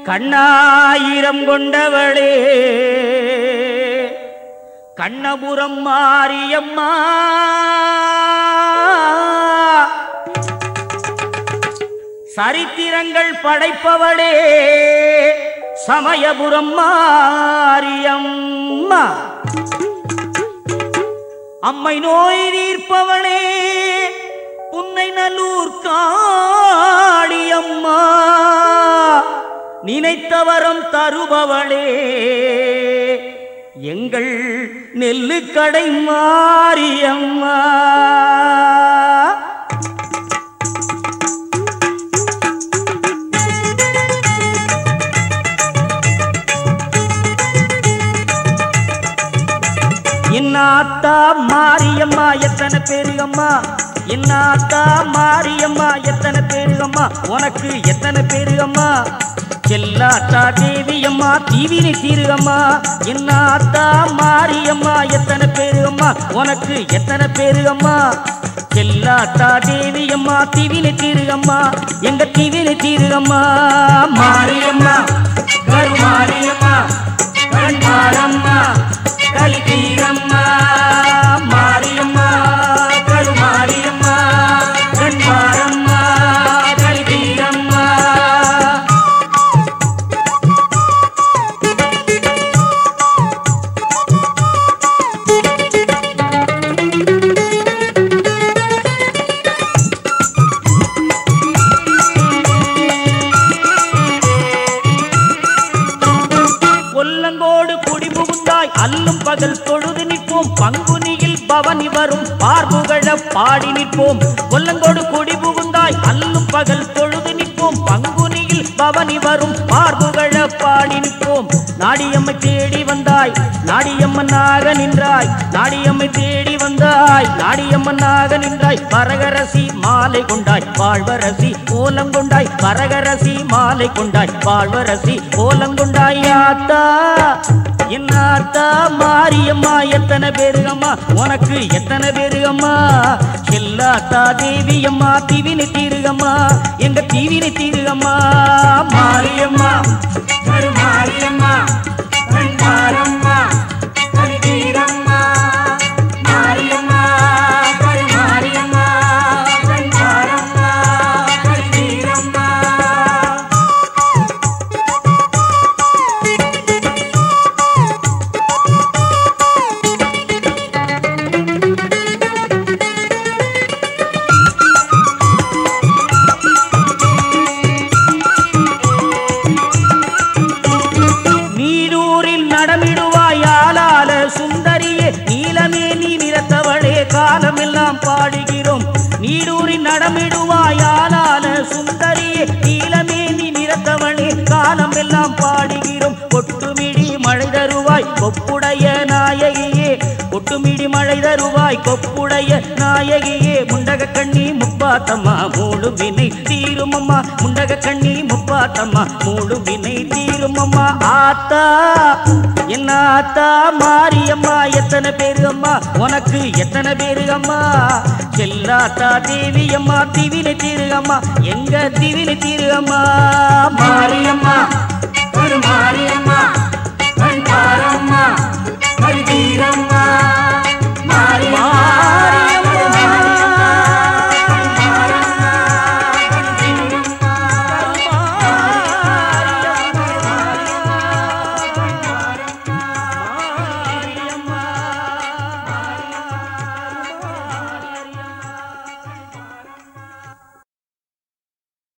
கண்ணாயிரம் கொண்டவளே கண்ணபுரம் மாரியம்மா சரித்திரங்கள் படைப்பவளே சமயபுரம் மாரியம்மா அம்மை நோய் தீர்ப்பவளே புன்னை நல்லூர் காளியம்மா நினைத்தவரம் தருபவளே எங்கள் நெல்லுக்கடை மாரியம்மா இன்னாத்தா மாரியம்மா எத்தனை பேரு அம்மா இன்னாத்தா மாரியம்மா எத்தனை பேரு அம்மா உனக்கு எத்தனை பேரு அம்மா செல்லாத்தா தேவி அம்மா தீவிரி தீரு அம்மா இன்னாத்தா மாரியம்மா எத்தனை பேரு அம்மா உனக்கு எத்தனை பேரு அம்மா செல்லாத்தா தேவி அம்மா தீவிரி தீரு அம்மா எங்க தீவிரி தீரு அம்மா மாரியம்மா கருமாரியம்மா கண்மாரம்மா கலிதீரம்மா மாரியம்மா கருமாரியம்மா கண்மாரம்மா கலிதீரம்மா கொல்லங்கோடு குடி புகுந்தாய் அல்லும் பகல் தொழுது நிற்போம் பங்குனியில் பவனி வரும் பார்புகழ பாடி நிற்போம் கொல்லங்கோடு குடி புகுந்தாய் அல்லும் பகல் தொழுது நிற்போம் பங்குனியில் பவனி வரும் பார்புகழ பாடி நிற்போம் நாடியம்மை தேடி வந்தாய் நாடியம்மனாக நின்றாய் நாடியம்மை தேடி வந்தாய் நாடியம்மனாக நின்றாய் பரகரசி மாலை கொண்டாய் வாழ்வரசி கோலம் கொண்டாய் பரகரசி மாலை கொண்டாய் வாழ்வரசி கோலம் கொண்டாய் ஆத்தா என்னாத்தா மாரியம்மா எத்தனை பேரு அம்மா உனக்கு எத்தனை பேரு அம்மா எல்லாத்தா தேவி அம்மா தீவினி தீருகம்மா எங்க தீவினி தீருகம்மா மாரியம்மா கருமாரியம்மா கண்மாரம்மா கலிதீரம்மா மாரியம்மா கருமாரியம்மா கண்மாரம்மா கலிதீரம்மா நீரூரில் நடமிடுவாய் ஆளால சுந்தரியே நீலமே நீ நிறத்தவளே காலமெல்லாம் பாடுகிறோம் நீரூரில் நடமிடுவாய் ஆளால சுந்தரியே நீலமே நீ நிறத்தவளே காலமெல்லாம் பாடுகிறோம் கொட்டுமிடி மழை தருவாய் கொப்புடைய நாயகியே கொட்டுமிடி மழை தருவாய் கொப்புடைய நாயகியே முண்டக கண்ணி முப்பாத்தம்மா மூடு வினை தீருமம்மா முண்டக கண்ணி முப்பாத்தம்மா மூடு வினை தீருமம்மா ஆத்தா என்ன ஆத்தா மாரியம்மா எத்தனை பேரு அம்மா உனக்கு எத்தனை பேரு அம்மா செல்லாத்தா தேவி அம்மா திவினை தீரு அம்மா எங்க திவினை தீரு அம்மா மாரியம்மா கருமாரியம்மா கண்பாரம்மா கருதீரம்மா